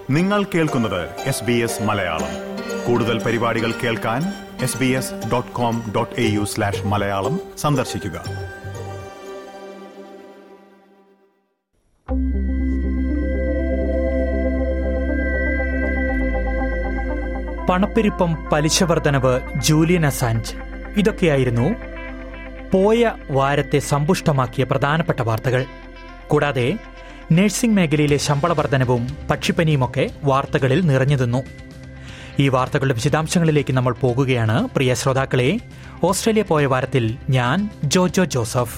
നിങ്ങൾ കേൾക്കുന്നത് S B S Malayalam കൂടുതൽ പരിപാടികൾ കേൾക്കാൻ S B S dot com dot A U slash Malayalam സന്ദർശിക്കുക പണപ്പെരുപ്പം പലിശ വർധനവ് ജൂലിയൻ അസാഞ്ച് ഇതൊക്കെയായിരുന്നു പോയ വാരത്തെ സമ്പുഷ്ടമാക്കിയ പ്രധാനപ്പെട്ട വാർത്തകൾ കൂടാതെ നഴ്സിംഗ് മേഖലയിലെ ശമ്പള വർധനവും പക്ഷിപ്പനിയുമൊക്കെ വാർത്തകളിൽ നിറഞ്ഞു നിന്നു ഈ വാർത്തകളുടെ വിശദാംശങ്ങളിലേക്ക് നമ്മൾ പോകുകയാണ് പ്രിയ ശ്രോതാക്കളെ ഓസ്ട്രേലിയ പോയ വാരത്തിൽ ഞാൻ ജോജോ ജോസഫ്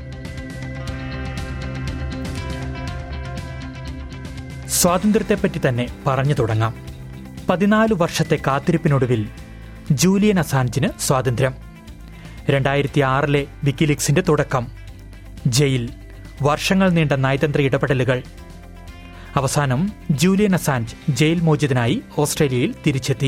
സ്വാതന്ത്ര്യത്തെപ്പറ്റി തന്നെ പറഞ്ഞു തുടങ്ങാം പതിനാല് വർഷത്തെ കാത്തിരിപ്പിനൊടുവിൽ ജൂലിയൻ അസാഞ്ചിന് സ്വാതന്ത്ര്യം രണ്ടായിരത്തി ആറിലെ വിക്കിലിക്സിന്റെ തുടക്കം ജയിൽ വർഷങ്ങൾ നീണ്ട നയതന്ത്ര ഇടപെടലുകൾ അവസാനം ജൂലിയൻ അസാഞ്ച് ജയിൽ മോചിതനായി ഓസ്ട്രേലിയയിൽ തിരിച്ചെത്തി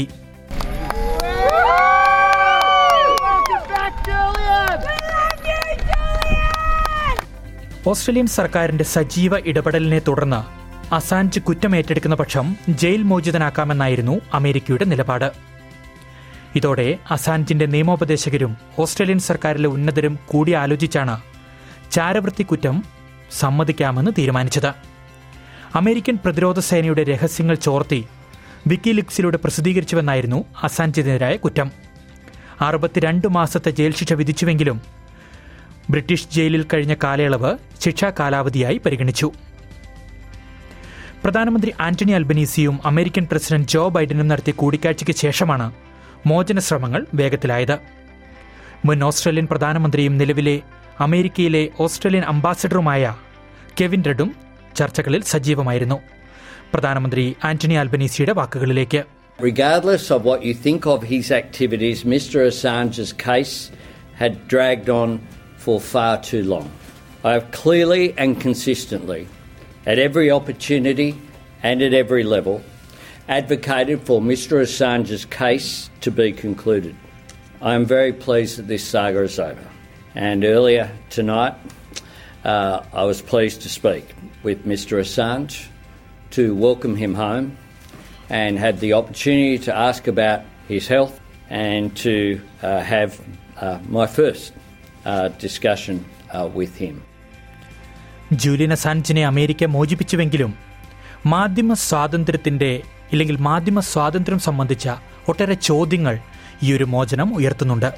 ഓസ്ട്രേലിയൻ സർക്കാരിന്റെ സജീവ ഇടപെടലിനെ തുടർന്ന് അസാഞ്ച് കുറ്റമേറ്റെടുക്കുന്ന പക്ഷം ജയിൽ മോചിതനാക്കാമെന്നായിരുന്നു അമേരിക്കയുടെ നിലപാട് ഇതോടെ അസാഞ്ചിന്റെ നിയമോപദേശകരും ഓസ്ട്രേലിയൻ സർക്കാരിലെ ഉന്നതരും കൂടിയാലോചിച്ചാണ് ചാരവൃത്തി കുറ്റം സമ്മതിക്കാമെന്ന് തീരുമാനിച്ചത് അമേരിക്കൻ പ്രതിരോധ സേനയുടെ രഹസ്യങ്ങൾ ചോർത്തി വിക്കിലിക്സിലൂടെ പ്രസിദ്ധീകരിച്ചുവെന്നായിരുന്നു അസാഞ്ചിനെതിരായ കുറ്റം അറുപത്തിരണ്ട് മാസത്തെ ജയിൽ ശിക്ഷ വിധിച്ചുവെങ്കിലും ബ്രിട്ടീഷ് ജയിലിൽ കഴിഞ്ഞ കാലയളവ് ശിക്ഷാ കാലാവധിയായി പരിഗണിച്ചു പ്രധാനമന്ത്രി ആന്റണി അൽബനീസിയും അമേരിക്കൻ പ്രസിഡന്റ് ജോ ബൈഡനും നടത്തിയ കൂടിക്കാഴ്ചയ്ക്ക് ശേഷമാണ് മോചന ശ്രമങ്ങൾ വേഗത്തിലായത് മുൻ ഓസ്ട്രേലിയൻ പ്രധാനമന്ത്രിയും നിലവിലെ അമേരിക്കയിലെ ഓസ്ട്രേലിയൻ അംബാസഡറുമായ കെവിൻ റെഡും ചർച്ചകളിൽ സജീവമായിരുന്നു പ്രധാനമന്ത്രി ആന്റണി അൽബനീസിയുടെ വാക്കുകളിലേക്ക് Regardless of what you think of his activities, Mr Assange's case had dragged on for far too long. I have clearly and consistently, at every opportunity and at every level, advocated for Mr Assange's case to be concluded. I am very pleased that this saga is over. And earlier tonight, uh, I was pleased to speak with Mr Assange to welcome him home and had the opportunity to ask about his health and to uh, have uh, my first uh, discussion uh, with him. Julian അസാൻജിനെ America മോചിപ്പിച്ചുവെങ്കിലും മാധ്യമ സ്വാതന്ത്ര്യത്തിന്റെ ഇല്ലെങ്കിൽ മാധ്യമ സ്വാതന്ത്ര്യം സംബന്ധിച്ച ഒട്ടേറെ ചോദ്യങ്ങൾ ഈ ഒരു മോചനം ഉയർത്തുന്നുണ്ട്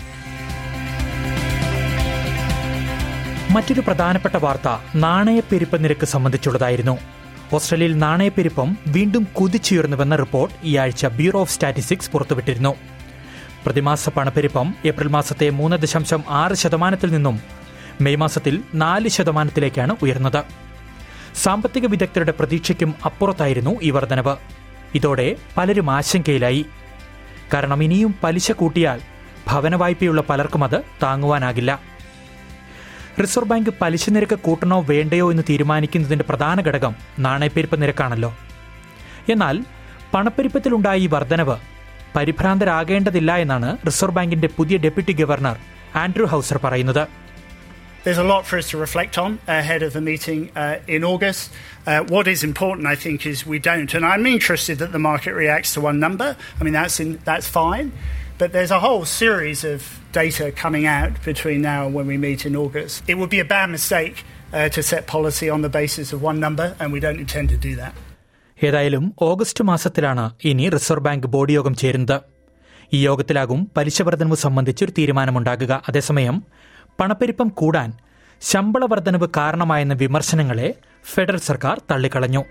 മറ്റൊരു പ്രധാനപ്പെട്ട വാർത്ത നാണയപ്പെരുപ്പ നിരക്ക് സംബന്ധിച്ചുള്ളതായിരുന്നു ഓസ്ട്രേലിയയിൽ നാണയപ്പെരുപ്പം വീണ്ടും കുതിച്ചുയർന്നുവെന്ന റിപ്പോർട്ട് ഈ ആഴ്ച ബ്യൂറോ ഓഫ് സ്റ്റാറ്റിസ്റ്റിക്സ് പുറത്തുവിട്ടിരുന്നു പ്രതിമാസ പണപ്പെരുപ്പം ഏപ്രിൽ മാസത്തെ മൂന്ന് ദശാംശം ആറ് ശതമാനത്തിൽ നിന്നും മെയ് മാസത്തിൽ നാല് ശതമാനത്തിലേക്കാണ് ഉയർന്നത് സാമ്പത്തിക വിദഗ്ധരുടെ പ്രതീക്ഷയ്ക്കും അപ്പുറത്തായിരുന്നു ഈ വർധനവ് ഇതോടെ പലരും ആശങ്കയിലായി കാരണം ഇനിയും പലിശ കൂട്ടിയാൽ ഭവന വായ്പയുള്ള പലർക്കും അത് താങ്ങുവാനാകില്ല റിസർവ് ബാങ്ക് പലിശ നിരക്ക് കൂട്ടണോ വേണ്ടയോ എന്ന് തീരുമാനിക്കുന്നതിന്റെ പ്രധാന ഘടകം നാണയപ്പെരുപ്പ നിരക്കാണല്ലോ എന്നാൽ പണപ്പെരുപ്പത്തിലുണ്ടായ ഈ വർധനവ് പരിഭ്രാന്തരാകേണ്ടതില്ല എന്നാണ് റിസർവ് ബാങ്കിന്റെ പുതിയ ഡെപ്യൂട്ടി ഗവർണർ ആൻഡ്രൂ ഹൌസർ പറയുന്നത് There's a lot for us to reflect on ahead of the meeting uh, in August. Uh, what is important, I think, is we don't, and I'm interested that the market reacts to one number. I mean, that's in, that's fine, but there's a whole series of data coming out between now and when we meet in August. It would be a bad mistake uh, to set policy on the basis of one number, and we don't intend to do that. ഏതായാലും August മാസത്തിലാണ് ഇനി reserve bank board യോഗം ചേരുന്നത് ഈ യോഗത്തിലാകും പലിശ വർധനവ് സംബന്ധിച്ചൊരു തീരുമാനമുണ്ടാകുക അതേസമയം പണപ്പെരുപ്പം കൂടാൻ ശമ്പള വർധനവ് കാരണമായെന്ന വിമർശനങ്ങളെ ഫെഡറൽ സർക്കാർ തള്ളിക്കളഞ്ഞു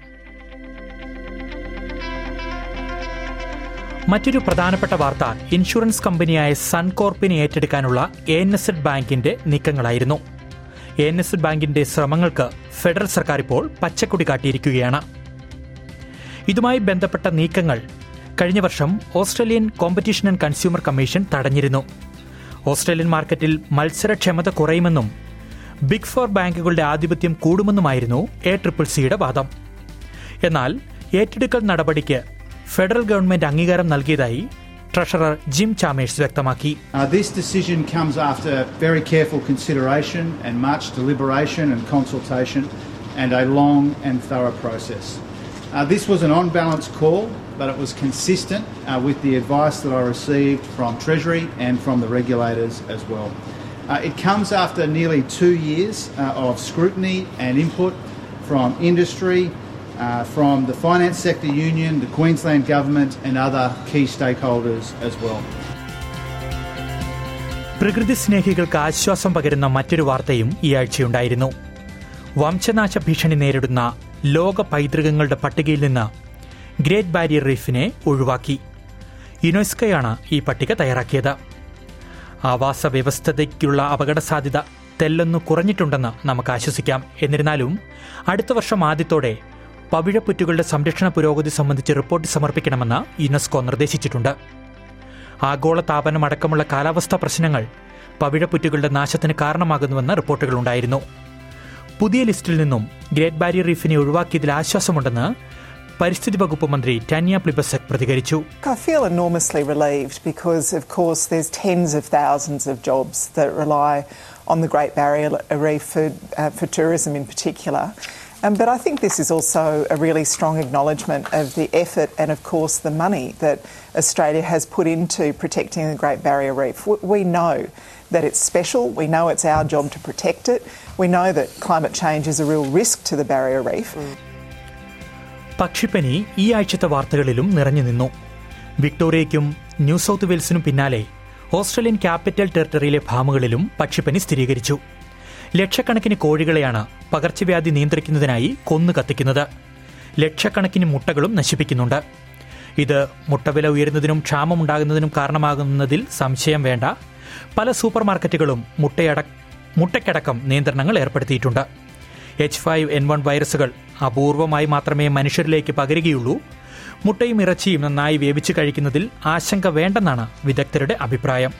മറ്റൊരു പ്രധാനപ്പെട്ട വാർത്ത ഇൻഷുറൻസ് കമ്പനിയായ സൺകോർപ്പിനെ ഏറ്റെടുക്കാനുള്ള എ എൻ എസ് എഡ് ബാങ്കിന്റെ നീക്കങ്ങളായിരുന്നു എ എൻ എസ് എഡ് ബാങ്കിന്റെ ശ്രമങ്ങൾക്ക് ഫെഡറൽ സർക്കാർ ഇപ്പോൾ പച്ചക്കൊടി കാട്ടിയിരിക്കുകയാണ് ഇതുമായി ബന്ധപ്പെട്ട നീക്കങ്ങൾ കഴിഞ്ഞ വർഷം Australian competition and consumer commission തടഞ്ഞിരുന്നു ഓസ്ട്രേലിയൻ മാർക്കറ്റിൽ മത്സരക്ഷമത കുറയുമെന്നും ബിഗ് ഫോർ ബാങ്കുകളുടെ ആധിപത്യം കൂടുമെന്നുമായിരുന്നു എ ട്രിപ്പിൾ സിയുടെ വാദം എന്നാൽ ഏറ്റെടുക്കൽ നടപടിക്ക് ഫെഡറൽ ഗവൺമെന്റ് അംഗീകാരം നൽകിയതായി ട്രഷറർ ജിം ചാമേഴ്സ് വ്യക്തമാക്കി Uh, this decision comes after very careful consideration and much deliberation and consultation and a long and thorough process. Uh, this was an on balance call, but it was consistent uh, with the advice that I received from Treasury and from the regulators as well. Uh, it comes after nearly two years uh, of scrutiny and input from industry, uh, from the Finance Sector Union, the Queensland Government, and other key stakeholders as well. പ്രകൃതി സ്നേഹികൾക്ക് ആശ്വാസം പകരുന്ന മറ്റൊരു വാർത്തയും ഈ ആഴ്ചയുണ്ടായിരുന്നു വംശനാശ ഭീഷണി നേരിടുന്ന ലോക പൈതൃകങ്ങളുടെ പട്ടികയിൽ നിന്ന് ഗ്രേറ്റ് ബാരിയർ റീഫിനെ ഒഴിവാക്കി യുനെസ്കോയാണ് ഈ പട്ടിക തയ്യാറാക്കിയത് ആവാസ വ്യവസ്ഥതയ്ക്കുള്ള അപകട സാധ്യത തെല്ലൊന്നു കുറഞ്ഞിട്ടുണ്ടെന്ന് നമുക്ക് ആശ്വസിക്കാം എന്നിരുന്നാലും അടുത്ത വർഷം ആദ്യത്തോടെ പവിഴപ്പുറ്റുകളുടെ സംരക്ഷണ പുരോഗതി സംബന്ധിച്ച് റിപ്പോർട്ട് സമർപ്പിക്കണമെന്ന് യുനെസ്കോ നിർദ്ദേശിച്ചിട്ടുണ്ട് ആഗോള താപനം അടക്കമുള്ള കാലാവസ്ഥാ പ്രശ്നങ്ങൾ പവിഴപ്പുറ്റുകളുടെ നാശത്തിന് കാരണമാകുന്നുവെന്ന് റിപ്പോർട്ടുകളുണ്ടായിരുന്നു പുതിയ ലിസ്റ്റിൽ നിന്നും ഗ്രേറ്റ് ബാരിയർ റീഫിനെ ഒഴിവാക്കിയതിൽ ആശ്വാസമുണ്ടെന്ന് പരിസ്ഥിതി വകുപ്പ് മന്ത്രി ടാനിയ പ്ലിബസെക് പ്രതികരിച്ചു I feel enormously relieved because, of course, there's tens of thousands of jobs that rely on the Great Barrier Reef for, uh, for tourism in particular. Um, but I think this is also a really strong acknowledgement of the effort and, of course, the money that Australia has put into protecting the Great Barrier Reef. We- We know that it's special, we know it's our job to protect it, we know that climate change is a real risk to the barrier reef. പക്ഷിപ്പനി ഈ ആഴ്ചത്തെ വാർത്തകളിലും നിറഞ്ഞു നിന്നു വിക്ടോറിയയ്ക്കും new south വെയിൽസിനും പിന്നാലെ Australian capital ടെറിട്ടറിയിലെ ഫാമുകളിലും പക്ഷിപ്പനി സ്ഥിരീകരിച്ചു ലക്ഷക്കണക്കിന് കോഴികളെയാണ് പകർച്ചവ്യാധി നിയന്ത്രിക്കുന്നതിനായി കൊന്നു കത്തിക്കുന്നത് ലക്ഷക്കണക്കിന് മുട്ടകളും നശിപ്പിക്കുന്നുണ്ട് ഇത് മുട്ടവില ഉയരുന്നതിനും ക്ഷാമമുണ്ടാകുന്നതിനും കാരണമാകുന്നതിൽ സംശയം വേണ്ട പല സൂപ്പർ മാർക്കറ്റുകളും മുട്ടയട മുട്ടയ്ക്കടക്കം നിയന്ത്രണങ്ങൾ ഏർപ്പെടുത്തിയിട്ടുണ്ട് എച്ച് ഫൈവ് എൻ വൺ വൈറസുകൾ അപൂർവമായി മാത്രമേ മനുഷ്യരിലേക്ക് പകരുകയുള്ളൂ മുട്ടയും ഇറച്ചിയും നന്നായി വേവിച്ച് കഴിക്കുന്നതിൽ ആശങ്ക വേണ്ടെന്നാണ് വിദഗ്ധരുടെ അഭിപ്രായം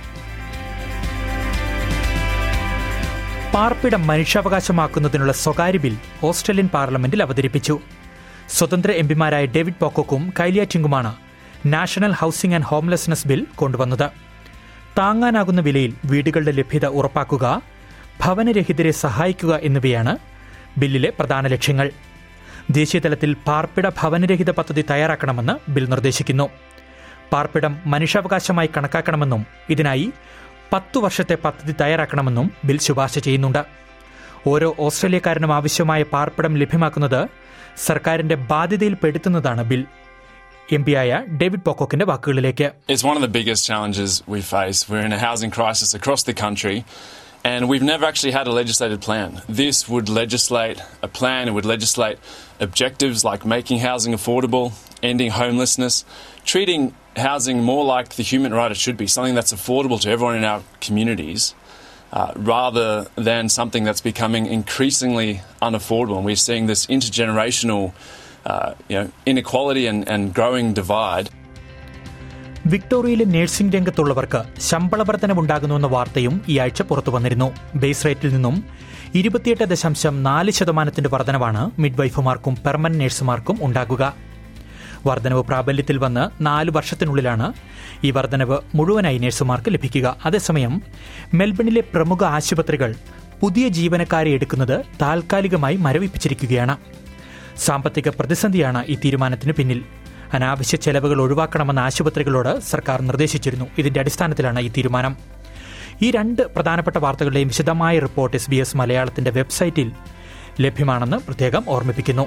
പാർപ്പിടം മനുഷ്യാവകാശമാക്കുന്നതിനുള്ള സ്വകാര്യ ബിൽ ഓസ്ട്രേലിയൻ പാർലമെന്റിൽ അവതരിപ്പിച്ചു സ്വതന്ത്ര എംപിമാരായ ഡേവിഡ് പോക്കോക്കും കൈലിയാറ്റിംഗുമാണ് national housing and homelessness bill കൊണ്ടുവന്നത് താങ്ങാനാകുന്ന വിലയിൽ വീടുകളുടെ ലഭ്യത ഉറപ്പാക്കുക ഭവനരഹിതരെ സഹായിക്കുക എന്നിവയാണ് ബില്ലിലെ പ്രധാന ലക്ഷ്യങ്ങൾ ദേശീയതലത്തിൽ പാർപ്പിട ഭവനരഹിത പദ്ധതി തയ്യാറാക്കണമെന്ന് ബിൽ നിർദ്ദേശിക്കുന്നു പാർപ്പിടം മനുഷ്യാവകാശമായി കണക്കാക്കണമെന്നും ഇതിനായി പത്തു വർഷത്തെ പദ്ധതി തയ്യാറാക്കണമെന്നും ബിൽ ശുപാർശ ചെയ്യുന്നുണ്ട് ഓരോ ഓസ്ട്രേലിയക്കാരനും ആവശ്യമായ പാർപ്പിടം ലഭ്യമാക്കുന്നത് സർക്കാരിന്റെ ബാധ്യതയിൽപ്പെടുത്തുന്നതാണ് ബിൽ എം പിയായ ഡേവിഡ് പോക്കോക്കിന്റെ വാക്കുകളിലേക്ക് It's one of the biggest challenges we face. We're in a housing crisis across the country, and we've never actually had a legislated plan. This would legislate a plan, it would legislate objectives like making housing affordable, ending homelessness, treating housing more like the human right it should be, something that's affordable to everyone in our communities. Uh, rather than something that's becoming increasingly unaffordable. And we're seeing this intergenerational uh, you know, inequality and, and growing divide. വിക്ടോറിയയിലെ nursing രംഗത്തുള്ളവർക്ക് ശമ്പള വർധനവുണ്ടാകുന്നുവെന്ന വാർത്തയും ഈ ആഴ്ച പുറത്തു വന്നിരുന്നു base റേറ്റിൽ നിന്നും ഇരുപത്തിയെട്ട് ദശാംശം നാല് ശതമാനത്തിന്റെ വർധനവാണ് മിഡ്വൈഫുമാർക്കും പെർമനന്റ് നഴ്സുമാർക്കും ഉണ്ടാകുക വർധനവ് പ്രാബല്യത്തിൽ വന്ന് നാല് വർഷത്തിനുള്ളിലാണ് ഈ വർധനവ് മുഴുവനായി നഴ്സുമാർക്ക് ലഭിക്കുക അതേസമയം മെൽബണിലെ പ്രമുഖ ആശുപത്രികൾ പുതിയ ജീവനക്കാരെ എടുക്കുന്നത് താൽക്കാലികമായി മരവിപ്പിച്ചിരിക്കുകയാണ് സാമ്പത്തിക പ്രതിസന്ധിയാണ് ഈ തീരുമാനത്തിന് പിന്നിൽ അനാവശ്യ ചെലവുകൾ ഒഴിവാക്കണമെന്ന് ആശുപത്രികളോട് സർക്കാർ നിർദ്ദേശിച്ചിരുന്നു ഇതിന്റെ അടിസ്ഥാനത്തിലാണ് ഈ തീരുമാനം ഈ രണ്ട് പ്രധാനപ്പെട്ട വാർത്തകളുടെയും വിശദമായ റിപ്പോർട്ട് എസ് ബി എസ് മലയാളത്തിന്റെ വെബ്സൈറ്റിൽ ലഭ്യമാണെന്ന് പ്രത്യേകം ഓർമ്മിപ്പിക്കുന്നു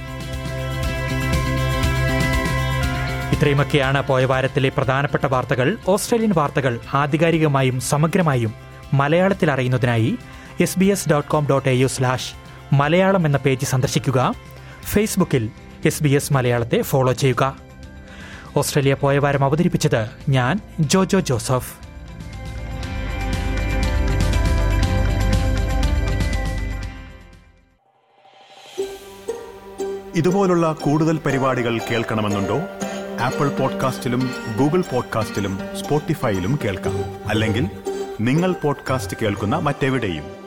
ഇത്രയുമൊക്കെയാണ് പോയ വാരത്തിലെ പ്രധാനപ്പെട്ട വാർത്തകൾ ഓസ്ട്രേലിയൻ വാർത്തകൾ ആധികാരികമായും സമഗ്രമായും മലയാളത്തിൽ അറിയുന്നതിനായി S B S dot com dot A U slash Malayalam എന്ന പേജ് സന്ദർശിക്കുക ഫേസ്ബുക്കിൽ എസ് ബി എസ് മലയാളത്തെ ഫോളോ ചെയ്യുക ഓസ്ട്രേലിയ പോയ വാരം അവതരിപ്പിച്ചത് ഞാൻ ജോജോ ജോസഫ് ഇതുപോലുള്ള കൂടുതൽ പരിപാടികൾ കേൾക്കണമെന്നുണ്ടോ ആപ്പിൾ പോഡ്കാസ്റ്റിലും ഗൂഗിൾ പോഡ്കാസ്റ്റിലും സ്പോട്ടിഫൈയിലും കേൾക്കാം അല്ലെങ്കിൽ നിങ്ങൾ പോഡ്കാസ്റ്റ് കേൾക്കുന്ന മറ്റെവിടെയും